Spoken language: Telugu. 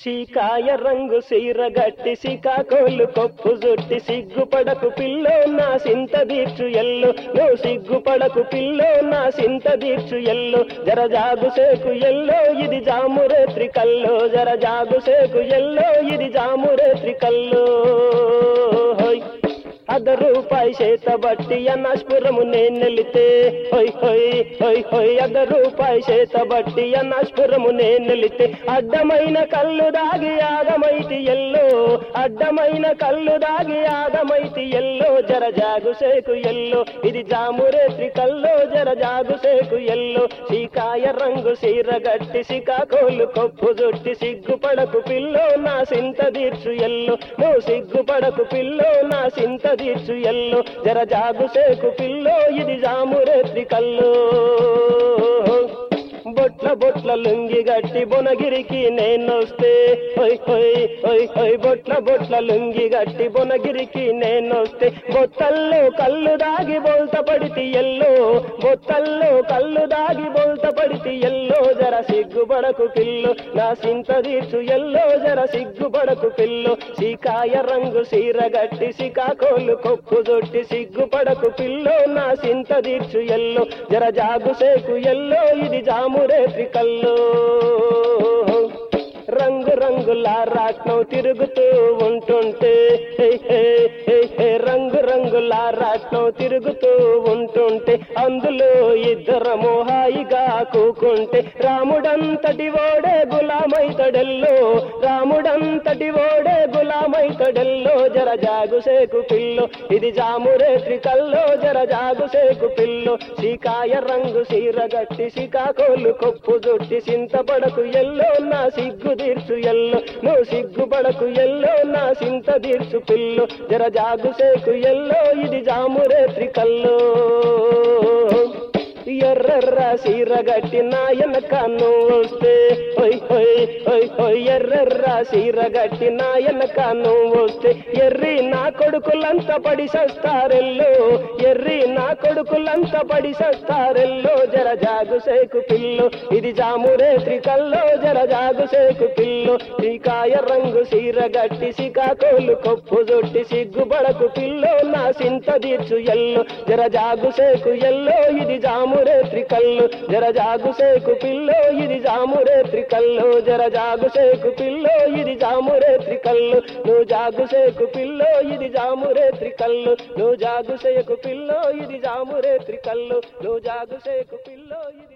సీకాయ రంగు సీర గట్టి సికాకోలు కొప్పు జుట్టి సిగ్గుపడకు పిల్లో నా సింత దీక్షు ఎల్లు నువ్వు సిగ్గుపడకు పిల్లో నా సింత దీక్షు ఎల్లు జర జాగు సేకు ఎల్లో ఇది జామురేత్రి కల్లో జర జాగు సేకు ఎల్లో ఇది జామురేత్రి కల్లో హోయ్ అర్ధ రూపాయి చేత బట్టి అన్నస్పురము నేను నెలితే హొయ్ హొయ్ హొయ్ హొయ్ అర్ధ రూపాయి చేత బట్టి అన్నస్పురము నేను నెలితే అడ్డమైన కళ్ళు దాగి ఆగమైతి ఎల్లో అడ్డమైన కళ్ళు దాగి ఆగమైతి ఎల్లో జర జాగు సేకు ఎల్లో ఇది జామురేత్రి కల్లో జర జాగు సేకు ఎల్లో సీకాయ రంగు సీర గట్టి సికాకోలు కొప్పు జుట్టి సిగ్గుపడకు పిల్లో నా సింత దీర్చు ఎల్లో నువ్వు సిగ్గుపడకు పిల్లో నా సింత దీర్చు ఎల్లో జర జాగు సేకు పిల్లో ఇది జామురేత్రి కల్లో బొట్ల బొట్ల లుంగి గట్టి బొనగిరికి నేనొస్తే హొయ్ హొయ్ హొయ్ హొయ్ బొట్ల బొట్ల లుంగి గట్టి బొనగిరికి నేనొస్తే బొత్తల్లో కళ్ళు దాగి బొల్త పడితి ఎల్లో బొత్తల్లో కళ్ళు దాగి బొల్త పడితి ఎల్లో జర సిగ్గుపడకు పిల్లు నా సింత తీర్చు ఎల్లో జర సిగ్గుపడకు పిల్లు సీకాయ రంగు సీర గట్టి సికాకోలు కొప్పు జొట్టి సిగ్గుపడకు పిల్లో నా సింత తీర్చు ఎల్లో జర జాగు సేకు ఎల్లో ఇది జామురేత్రి కల్లో రంగు రంగుల రాట్నం తిరుగుతూ ఉంటుంటే హే, హే, హే, హే, రంగు రంగుల రాట్నం తిరుగుతూ ఉంటుంటే అందులో ఇద్దరము హాయిగా కూకుంటే రాముడంతటి ఓడే గులామైతడెల్లో రాముడంతటి ఓడే గులామైతడెల్లో జర జాగు సేకు పిల్లో ఇది జామురేత్రి కల్లో జర జాగు సేకు పిల్లో సీకాయ రంగు సీర గట్టి సికాకోలు కొప్పు జుట్టి సింతపడకు ఎల్లో నా సిగ్గు తీర్చు ఎల్లో నువ్వు సిగ్గుపడకు ఎల్లో నా సింత తీర్చు పిల్లు జర జాగు సేకు ఎల్లో ఇది జామురేత్రి కల్లో ఎర్రెర్ర సీర గట్టి నాయనక నువ్వు వస్తే హొయ్ హొయ్ హొయ్ హొయ్ ఎర్రెర్ర సీర గట్టి నాయనక నువ్వు వస్తే ఎర్రి నా కొడుకులంతా పడి సస్తారెల్లో ఎర్రి నా కొడుకులంతా పడి సస్తారెల్లో జర జాగు సేకు పిల్లు ఇది జామురేత్రి కల్లో జర జాగు సేకు పిల్లు శ్రీకాయ రంగు సీర గట్టి సికాకోలు కొప్పు జొట్టి సిగ్గుబడకు పిల్లో నా సింత తీర్చు ఎల్లు జర జాగు సేకు ఎల్లో ఇది జామురేత్రి కల్లు జర జాగు సేకు పిల్లో ఇది జామురేత్రి కల్లు జర జాగు సేకు పిల్లో ఇది జామురేత్రి కల్లు నువ్వు జాగు సేకు పిల్లో ఇది జామురేత్రి కల్లు నువ్వు జాగు సేకు పిల్లో ఇది జామురేత్రి కల్లు నువ్వు జాగు సేకు పిల్లో ఇది